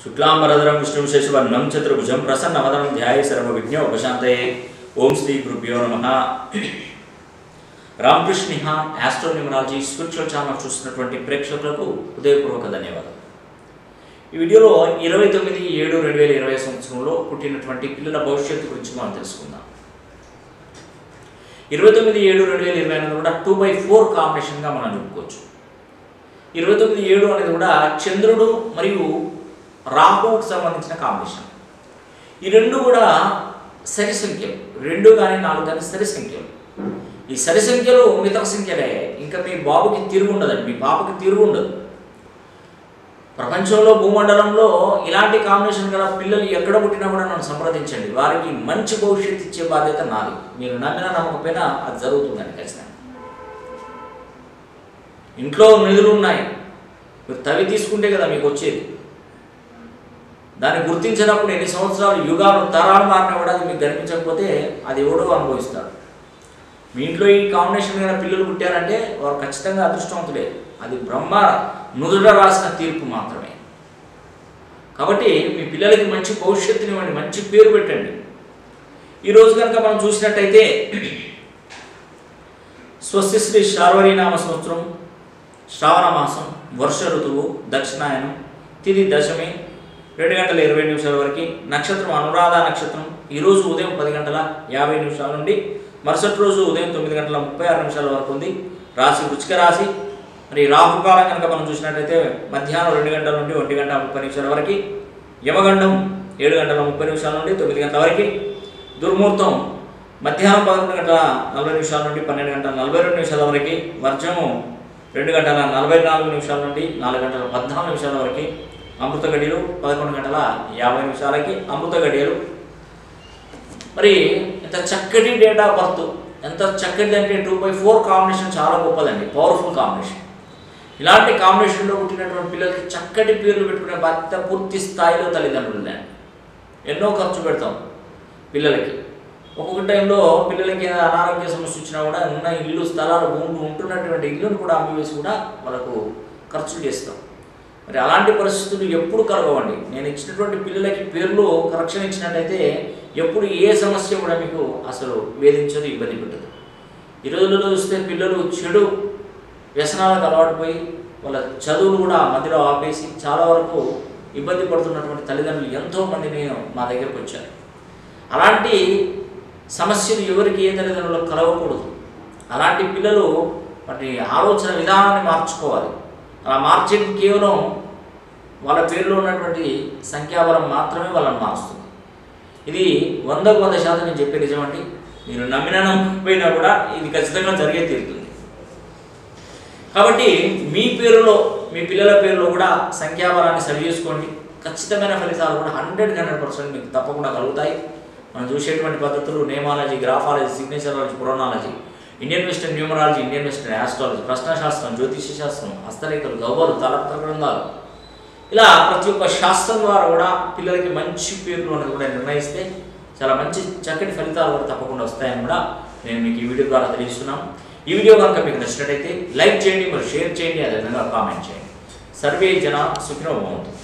శుక్లాంబరధరం విష్ణుం శశివర్ణం చతుర్భుజం ప్రసన్నవదనం ధ్యాయ సర్వ విఘ్న ఉపశాంతయే ఓం శ్రీ గురుభ్యో నమ రామకృష్ణ నిహాన్ ఆస్ట్రో న్యూమరాలజీ స్పిరిచువల్ ఛానల్ చూస్తున్నటువంటి ప్రేక్షకులకు హృదయపూర్వక ధన్యవాదాలు ఈ వీడియోలో ఇరవై తొమ్మిది ఏడు రెండు వేల ఇరవై సంవత్సరంలో పుట్టినటువంటి పిల్లల భవిష్యత్తు గురించి మనం తెలుసుకుందాం ఇరవై తొమ్మిది ఏడు రెండు వేల ఇరవై అనేది కూడా టూ బై ఫోర్ కాంబినేషన్గా మనం చెప్పుకోవచ్చు ఇరవై తొమ్మిది ఏడు అనేది కూడా చంద్రుడు మరియు రాహువుకు సంబంధించిన కాంబినేషన్ ఈ రెండు కూడా సరి సంఖ్యలు రెండు కానీ నాలుగు కానీ సరి సంఖ్యలు ఈ సరి సంఖ్యలు మిగతా సంఖ్యలే ఇంకా మీ బాబుకి తిరుగు ఉండదండి మీ పాపకి తిరుగు ఉండదు ప్రపంచంలో భూమండలంలో ఇలాంటి కాంబినేషన్ గల పిల్లలు ఎక్కడ పుట్టినా కూడా నన్ను సంప్రదించండి వారికి మంచి భవిష్యత్తు ఇచ్చే బాధ్యత నాది మీరు నమ్మినా నమ్మకపోయినా అది జరుగుతుందండి ఖచ్చితంగా ఇంట్లో నిధులు ఉన్నాయి మీరు తవి తీసుకుంటే కదా మీకు వచ్చేది దాన్ని గుర్తించినప్పుడు ఎన్ని సంవత్సరాలు యుగాలు తరాలు మారినా కూడా అది మీకు కనిపించకపోతే అది ఎవడో అనుభవిస్తాడు మీ ఇంట్లో ఈ కాంబినేషన్ మీద పిల్లలు పుట్టారంటే వారు ఖచ్చితంగా అదృష్టవంతులే అది బ్రహ్మ నుదుట రాసిన తీర్పు మాత్రమే కాబట్టి మీ పిల్లలకి మంచి భవిష్యత్తునివ్వండి మంచి పేరు పెట్టండి ఈరోజు కనుక మనం చూసినట్టయితే స్వస్తి శ్రీ శార్వరి నామ సంవత్సరం శ్రావణ మాసం వర్ష ఋతువు దక్షిణాయనం తిది దశమి రెండు గంటల ఇరవై నిమిషాల వరకు నక్షత్రం అనురాధ నక్షత్రం ఈరోజు ఉదయం పది గంటల యాభై నిమిషాల నుండి మరుసటి రోజు ఉదయం తొమ్మిది గంటల ముప్పై ఆరు నిమిషాల వరకు ఉంది రాశి వృచ్చిక రాశి మరి రాహుకాలం కనుక మనం చూసినట్లయితే మధ్యాహ్నం రెండు గంటల నుండి ఒంటి గంట ముప్పై నిమిషాల వరకు యమగండం ఏడు గంటల ముప్పై నిమిషాల నుండి తొమ్మిది గంటల వరకు దుర్ముహూర్తం మధ్యాహ్నం పదకొండు గంటల నలభై నిమిషాల నుండి పన్నెండు గంటల నలభై రెండు నిమిషాల వరకు వర్జము రెండు గంటల నలభై నాలుగు నిమిషాల నుండి నాలుగు గంటల పద్నాలుగు నిమిషాల వరకు అమృత గడియలు పదకొండు గంటల యాభై నిమిషాలకి అమృత గడియలు మరి ఎంత చక్కటి డేట్ ఆఫ్ బర్త్ ఎంత చక్కటిది అంటే టూ బై ఫోర్ కాంబినేషన్ చాలా గొప్పదండి పవర్ఫుల్ కాంబినేషన్ ఇలాంటి కాంబినేషన్లో పుట్టినటువంటి పిల్లలకి చక్కటి పేర్లు పెట్టుకునే బాధ్యత పూర్తి స్థాయిలో తల్లిదండ్రులే ఎన్నో ఖర్చు పెడతాం పిల్లలకి ఒక్కొక్క టైంలో పిల్లలకి ఏదైనా అనారోగ్య సమస్య వచ్చినా కూడా ఉన్న ఇల్లు స్థలాలు భూములు ఉంటున్నటువంటి ఇల్లును కూడా అమ్మివేసి కూడా వాళ్ళకు ఖర్చులు చేస్తాం మరి అలాంటి పరిస్థితులు ఎప్పుడు కలగవండి నేను ఇచ్చినటువంటి పిల్లలకి పేర్లు కరెక్షన్ ఇచ్చినట్టయితే ఎప్పుడు ఏ సమస్య కూడా మీకు అసలు వేధించదు ఇబ్బంది పెట్టదు ఈ రోజుల్లో చూస్తే పిల్లలు చెడు వ్యసనాలకు అలవాటు పోయి వాళ్ళ చదువులు కూడా మధ్యలో ఆపేసి చాలా వరకు ఇబ్బంది పడుతున్నటువంటి తల్లిదండ్రులు ఎంతో మంది నేను మా దగ్గరకు వచ్చారు అలాంటి సమస్యలు ఎవరికి ఏ తల్లిదండ్రులకు కలగకూడదు అలాంటి పిల్లలు వాటి ఆలోచన విధానాన్ని మార్చుకోవాలి అలా మార్చేది కేవలం వాళ్ళ పేరులో ఉన్నటువంటి సంఖ్యాబలం మాత్రమే వాళ్ళని మారుస్తుంది ఇది వందకు వంద శాతం నేను చెప్పే నిజమండి మీరు నమ్మినా నమ్మకపోయినా కూడా ఇది ఖచ్చితంగా జరిగే తీరుతుంది కాబట్టి మీ పేరులో మీ పిల్లల పేరులో కూడా సంఖ్యాబలాన్ని సరి చేసుకోండి ఖచ్చితమైన ఫలితాలు కూడా హండ్రెడ్ హండ్రెడ్ పర్సెంట్ మీకు తప్పకుండా కలుగుతాయి మనం చూసేటువంటి పద్ధతులు నేమాలజీ గ్రాఫాలజీ సిగ్నేచరాలజీ పురాణాలజీ Indian western numerology Indian western astrology ప్రశ్నశాస్త్రం జ్యోతిష శాస్త్రం హస్తరేఖలు గవ్వలు తలపత్ర గ్రంథాలు ఇలా ప్రతి ఒక్క శాస్త్రం ద్వారా కూడా పిల్లలకి మంచి పేర్లు అనేది కూడా నిర్ణయిస్తే చాలా మంచి చక్కటి ఫలితాలు కూడా తప్పకుండా వస్తాయని కూడా నేను మీకు ఈ వీడియో ద్వారా తెలియజేస్తున్నాను ఈ వీడియో కనుక మీకు నచ్చినట్టయితే లైక్ చేయండి మరి షేర్ చేయండి అదేవిధంగా కామెంట్ చేయండి సర్వే జన సుఖినో భవంతు